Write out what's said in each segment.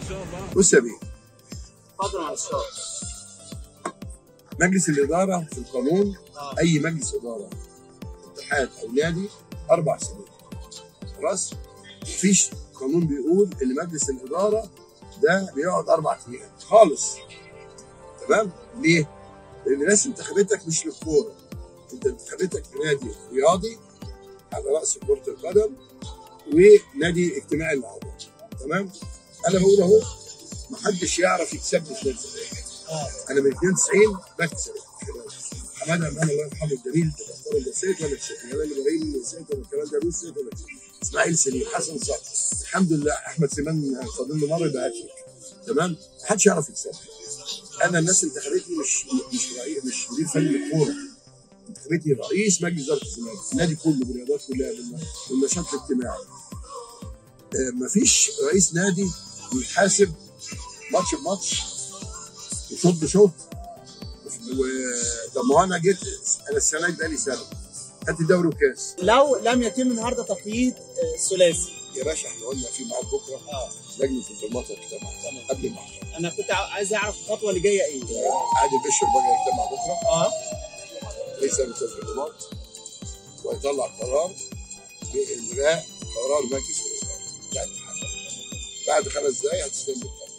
شاء الله بص يا بيه اتفضل يا استاذ مجلس الاداره في القانون آه. اي مجلس اداره اتحاد او نادي اربع سنين خلاص مفيش قانون بيقول ان مجلس الاداره ده بيقعد اربع ايام خالص تمام ليه؟ لان الناس انتخبتك مش للكوره انت انتخبتك في نادي رياضي على راس كره القدم ونادي اجتماعي للاعضاء تمام انا بقول اهو محدش يعرف يكسبني في نادي الزمالك اه انا من 92 بكسب حماده امان الله يرحمه الجميل بختار النسيت ولا نسيت انا ابراهيم النسيت ولا الكلام ده نسيت ولا نسيت اسماعيل سليم حسن صقر الحمد لله احمد سليمان فاضل له مره يبقى هاتريك تمام محدش يعرف يكسبني انا الناس انتخبتني مش مش رئيس مش مدير فني للكوره انتخبتني رئيس مجلس اداره الزمالك النادي كله بالرياضات كلها بالن- بالنشاط الاجتماعي آه، مفيش رئيس نادي بيحاسب ماتش بماتش وشوط بشوط و طب ما هو انا جيت انا السنه دي بقالي سنه خدت دوري وكاس لو لم يتم النهارده تقييد آه، الثلاثي يا باشا احنا قلنا في ميعاد بكره اه لجنه الانضمامات هتجتمع تمام. قبل المحكمه انا كنت ع- عايز اعرف الخطوه اللي جايه ايه عادل بشر بقى يجتمع بكره اه رئيس لجنه الانضمامات ويطلع قرار بالغاء قرار مجلس الاداره بتاع الاتحاد بعد خمس دقائق هتستلم القرار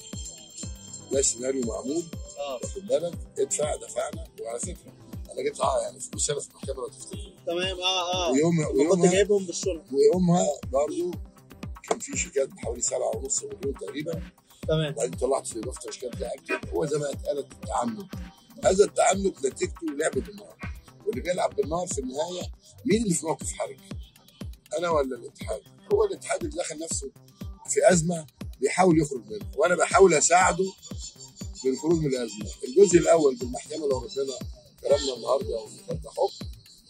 ده سيناريو معمول اه واخد بالك ادفع دفعنا وعلى فكره انا جبت اه يعني فلوس انا في المحكمه لو تفتكر تمام اه اه ويوم كنت ويومها جايبهم بالشنط ويومها برضو كان في شيكات بحوالي سبعة ونص مليون تقريبا تمام وبعدين طلعت في دفتر شيكات لعبت هو زي ما اتقالت التعنت هذا التعنت نتيجته لعبة بالنار واللي بيلعب بالنار في النهاية مين اللي في موقف حرج؟ أنا ولا الاتحاد؟ هو الاتحاد اللي دخل نفسه في أزمة بيحاول يخرج منها وأنا بحاول أساعده بالخروج من الأزمة الجزء الأول بالمحكمة لو ربنا كرمنا النهارده وخدنا حكم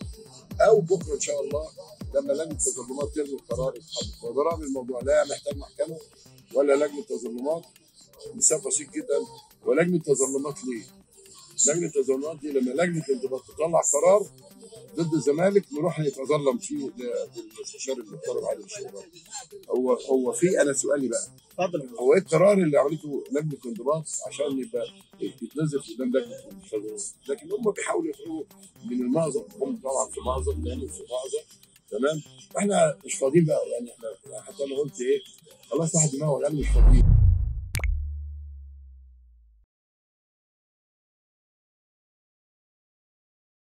او بكره ان شاء الله لما لجنه التظلمات تلغي قرار الاتحاد وبرغم الموضوع لا محتاج محكمه ولا لجنه تظلمات مثال بسيط جدا ولجنه تظلمات ليه؟ لجنه التظلمات دي لما لجنه الانضباط تطلع قرار ضد الزمالك نروح نتظلم فيه ل- للمستشار المحترم علي الشيباني هو هو في انا سؤالي بقى اتفضل هو ايه القرار اللي عملته لجنه الانضباط عشان يبقى يتنزل قدام لجنه التظلمات لكن هم بيحاولوا يخرجوا من المأزق هم طبعا في مأزق يعني في مأزق تمام احنا مش فاضيين بقى يعني احنا حتى انا قلت ايه خلاص واحد دماغه قال مش فاضيين